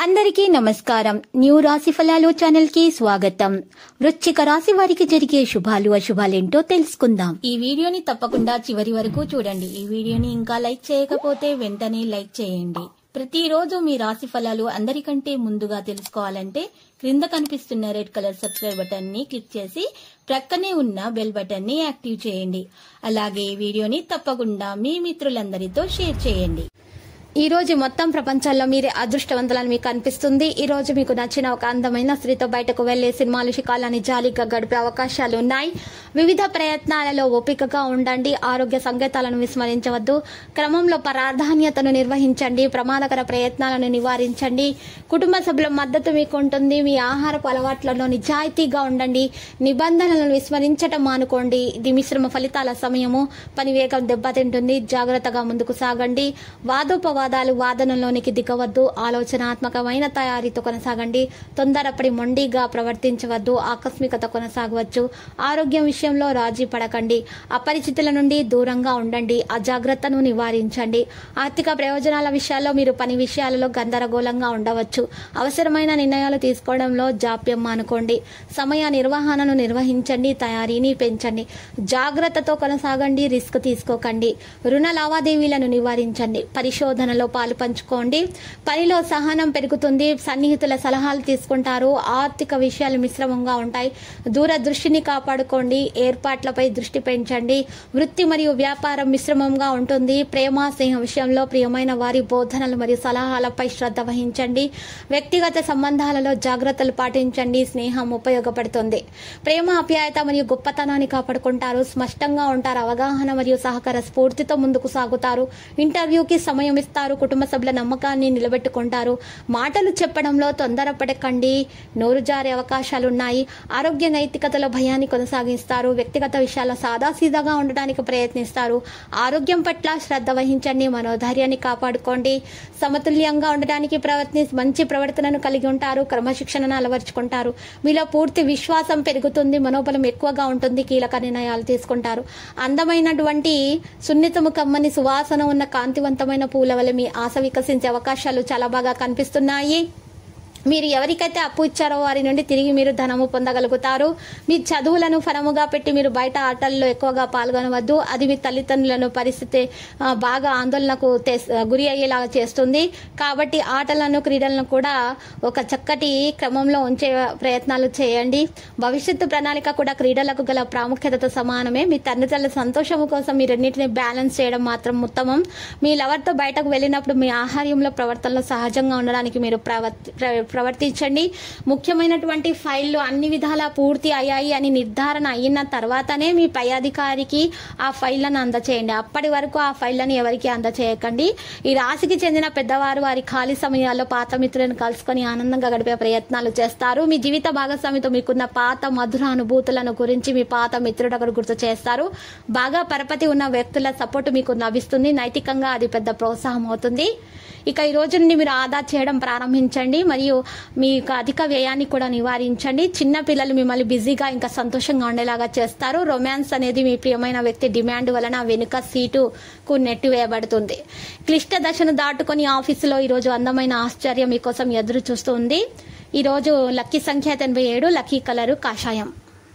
అందరికీ నమస్కారం న్యూ రాశి ఫలాలు ఛానల్ కి స్వాగతం వృశ్చిక రాశి వారికి జరిగే శుభాలు అశుభాలేంటో తెలుసుకుందాం ఈ వీడియోని తప్పకుండా చివరి వరకు చూడండి ఈ వీడియోని ఇంకా లైక్ చేయకపోతే వెంటనే లైక్ చేయండి ప్రతిరోజు మీ రాశి ఫలాలు అందరికంటే ముందుగా తెలుసుకోవాలంటే క్రింద కనిపిస్తున్న రెడ్ కలర్ సబ్స్క్రైబ్ బటన్ ని క్లిక్ చేసి ప్రక్కనే ఉన్న బెల్ బటన్ ని యాక్టివ్ చేయండి అలాగే ఈ వీడియోని తప్పకుండా మీ మిత్రులందరితో షేర్ చేయండి ఈ రోజు మొత్తం ప్రపంచంలో మీరే అదృష్టవంతులని మీకు అనిపిస్తుంది ఈ రోజు మీకు నచ్చిన ఒక అందమైన స్త్రీతో బయటకు వెళ్లే సినిమాలు శిఖాలని జాలీగా గడిపే అవకాశాలు ఉన్నాయి వివిధ ప్రయత్నాలలో ఓపికగా ఉండండి ఆరోగ్య సంకేతాలను విస్మరించవద్దు క్రమంలో ప్రాధాన్యతను నిర్వహించండి ప్రమాదకర ప్రయత్నాలను నివారించండి కుటుంబ సభ్యుల మద్దతు మీకు ఉంటుంది మీ ఆహారపు అలవాట్లలో నిజాయితీగా ఉండండి నిబంధనలను విస్మరించటం మానుకోండి ఇది మిశ్రమ ఫలితాల సమయము పని వేగం దెబ్బతింటుంది జాగ్రత్తగా ముందుకు సాగండి వాదోపవాదాలు వాదనలోనికి దిగవద్దు ఆలోచనాత్మకమైన తయారీతో కొనసాగండి తొందరపడి మొండిగా ప్రవర్తించవద్దు ఆకస్మికత కొనసాగవచ్చు ఆరోగ్యం విషయంలో రాజీ పడకండి అపరిచితుల నుండి దూరంగా ఉండండి అజాగ్రత్తను నివారించండి ఆర్థిక ప్రయోజనాల విషయాల్లో మీరు పని విషయాలలో గందరగోళంగా ఉండవచ్చు అవసరమైన నిర్ణయాలు తీసుకోవడంలో జాప్యం మానుకోండి సమయ నిర్వహణను నిర్వహించండి తయారీని పెంచండి జాగ్రత్తతో కొనసాగండి రిస్క్ తీసుకోకండి రుణ లావాదేవీలను నివారించండి పరిశోధనలో పాలు పంచుకోండి పనిలో సహనం పెరుగుతుంది సన్నిహితుల సలహాలు తీసుకుంటారు ఆర్థిక విషయాలు మిశ్రమంగా ఉంటాయి దూరదృష్టిని కాపాడుకోండి ఏర్పాట్లపై దృష్టి పెంచండి వృత్తి మరియు వ్యాపారం మిశ్రమంగా ఉంటుంది ప్రేమ స్నేహ విషయంలో ప్రియమైన వారి బోధనలు మరియు సలహాలపై శ్రద్ధ వహించండి వ్యక్తిగత సంబంధాలలో జాగ్రత్తలు పాటించండి స్నేహం ఉపయోగపడుతుంది ప్రేమ ఆప్యాయత మరియు గొప్పతనాన్ని కాపాడుకుంటారు స్పష్టంగా ఉంటారు అవగాహన మరియు సహకార స్ఫూర్తితో ముందుకు సాగుతారు ఇంటర్వ్యూకి సమయం ఇస్తారు కుటుంబ సభ్యుల నమ్మకాన్ని నిలబెట్టుకుంటారు మాటలు చెప్పడంలో తొందరపడకండి నోరు జారే అవకాశాలు ఉన్నాయి ఆరోగ్య నైతికతలో భయాన్ని కొనసాగిస్తారు వ్యక్తిగత విషయాల్లో సాదాసీదాగా ఉండడానికి ప్రయత్నిస్తారు ఆరోగ్యం పట్ల శ్రద్ధ వహించండి మనోధైర్యాన్ని కాపాడుకోండి సమతుల్యంగా ఉండడానికి ప్రయత్ని మంచి ప్రవర్తనను కలిగి ఉంటారు క్రమశిక్షణను అలవర్చుకుంటారు మీలో పూర్తి విశ్వాసం పెరుగుతుంది మనోబలం ఎక్కువగా ఉంటుంది కీలక నిర్ణయాలు తీసుకుంటారు అందమైనటువంటి సున్నితము కమ్మని సువాసన ఉన్న కాంతివంతమైన పూల వల్ల మీ ఆశ వికసించే అవకాశాలు చాలా బాగా కనిపిస్తున్నాయి మీరు ఎవరికైతే అప్పు ఇచ్చారో వారి నుండి తిరిగి మీరు ధనము పొందగలుగుతారు మీ చదువులను ఫలముగా పెట్టి మీరు బయట ఆటల్లో ఎక్కువగా పాల్గొనవద్దు అది మీ తల్లిదండ్రులను పరిస్థితి ఆ, బాగా ఆందోళనకు తెస్- గురి అయ్యేలాగా చేస్తుంది కాబట్టి ఆటలను క్రీడలను కూడా ఒక చక్కటి క్రమంలో ఉంచే ప్రయత్నాలు చేయండి భవిష్యత్తు ప్రణాళిక కూడా క్రీడలకు గల ప్రాముఖ్యతతో సమానమే మీ తల్లిదండ్రుల సంతోషము కోసం మీ రెండింటిని బ్యాలెన్స్ చేయడం మాత్రం ఉత్తమం మీ లవర్తో బయటకు వెళ్ళినప్పుడు మీ ఆహార్యంలో ప్రవర్తనలో సహజంగా ఉండడానికి మీరు ప్రవర్తి ప్ర- ప్రవర్తించండి ముఖ్యమైనటువంటి ఫైళ్లు అన్ని విధాలా పూర్తి అయ్యాయి అని నిర్ధారణ అయిన తర్వాతనే మీ పై అధికారికి ఆ ఫైళ్లను అందచేయండి అప్పటి వరకు ఆ ఫైళ్లను ఎవరికి అందచేయకండి ఈ రాశికి చెందిన పెద్దవారు వారి ఖాళీ సమయాల్లో పాత మిత్రులను కలుసుకొని ఆనందంగా గడిపే ప్రయత్నాలు చేస్తారు మీ జీవిత భాగస్వామితో మీకున్న పాత మధుర అనుభూతులను గురించి మీ పాత మిత్రుడు ఒకరు గుర్తు చేస్తారు బాగా పరపతి ఉన్న వ్యక్తుల సపోర్ట్ మీకు లభిస్తుంది నైతికంగా అది పెద్ద ప్రోత్సాహం అవుతుంది ఇక ఈ రోజు నుండి మీరు ఆదా చేయడం ప్రారంభించండి మరియు మీ యొక్క అధిక వ్యయాన్ని కూడా నివారించండి చిన్న పిల్లలు మిమ్మల్ని బిజీగా ఇంకా సంతోషంగా ఉండేలాగా చేస్తారు రొమాన్స్ అనేది మీ ప్రియమైన వ్యక్తి డిమాండ్ వలన వెనుక సీటుకు నెట్టివేయబడుతుంది క్లిష్ట దశను దాటుకొని ఆఫీసులో ఈరోజు అందమైన ఆశ్చర్యం మీకోసం ఎదురు చూస్తుంది ఈరోజు లక్కీ సంఖ్య ఎనభై ఏడు లక్కీ కలరు కాషాయం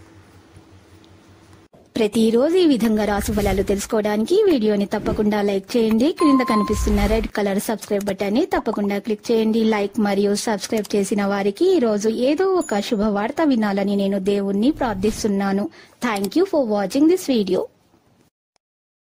ప్రతిరోజు ఈ విధంగా రాసు ఫలాలు తెలుసుకోవడానికి ఈ వీడియోని తప్పకుండా లైక్ చేయండి క్రింద కనిపిస్తున్న రెడ్ కలర్ సబ్స్క్రైబ్ బటన్ ని తప్పకుండా క్లిక్ చేయండి లైక్ మరియు సబ్స్క్రైబ్ చేసిన వారికి ఈ రోజు ఏదో ఒక శుభవార్త వినాలని నేను దేవుణ్ణి ప్రార్థిస్తున్నాను thank you for watching this video